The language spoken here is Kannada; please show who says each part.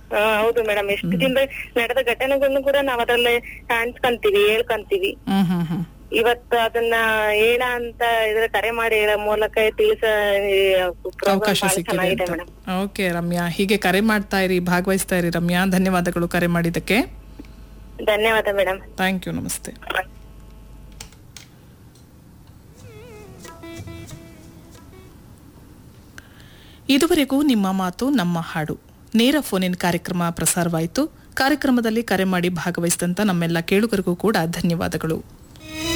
Speaker 1: ಆ, ಹೌದು ಮೇಡಮ್ ಎಷ್ಟು ದಿನ ನಡೆದ ಘಟನೆಗಳನ್ನು ಕೂಡ ನಾವ್ ಅದ್ರಲ್ಲಿ ಕಾಣಿಸ್ಕೊಂತೀವಿ ಹೇಳ್ಕೊಂತೀವಿ
Speaker 2: ಹ್ಮ್ ಹ್ಮ್ ಹ್ಮ್
Speaker 1: ಇವತ್ತು ಅದನ್ನ ಹೇಳ ಅಂತ ಇದ್ರ ಕರೆ ಮಾಡಿ ಹೇಳೋ ಮೂಲಕ ತಿಳಿಸ ಈ program
Speaker 2: ಅವಕಾಶ
Speaker 1: ಬಹಳ
Speaker 2: ಸಿಕ್ಕಿದೆ
Speaker 1: ಚೆನ್ನಾಗಿದೆ
Speaker 2: ಅಂತ
Speaker 1: ಮೇಡಮ್
Speaker 2: ಓಕೆ ರಮ್ಯಾ ಹೀಗೆ ಕರೆ ಮಾಡ್ತಾ ಇರಿ ಭಾಗವಹಿಸ್ತಾ ಇರಿ ರಮ್ಯಾ ಧನ್ಯವಾದಗಳು ಕರೆ ಮಾಡಿದ್ದಕ್ಕೆ
Speaker 1: ಧನ್ಯವಾದ ಮೇಡಮ್
Speaker 2: ಥ್ಯಾಂಕ್ ಯು ನಮಸ್ತೆ ಇದುವರೆಗೂ ನಿಮ್ಮ ಮಾತು ನಮ್ಮ ಹಾಡು ನೇರ ಫೋನ್ ಇನ್ ಕಾರ್ಯಕ್ರಮ ಪ್ರಸಾರವಾಯಿತು ಕಾರ್ಯಕ್ರಮದಲ್ಲಿ ಕರೆ ಮಾಡಿ ಭಾಗವಹಿಸಿದಂತ ನಮ್ಮೆಲ್ಲ ಕೇಳುಗರಿಗೂ ಕೂಡ ಧನ್ಯವಾದಗಳು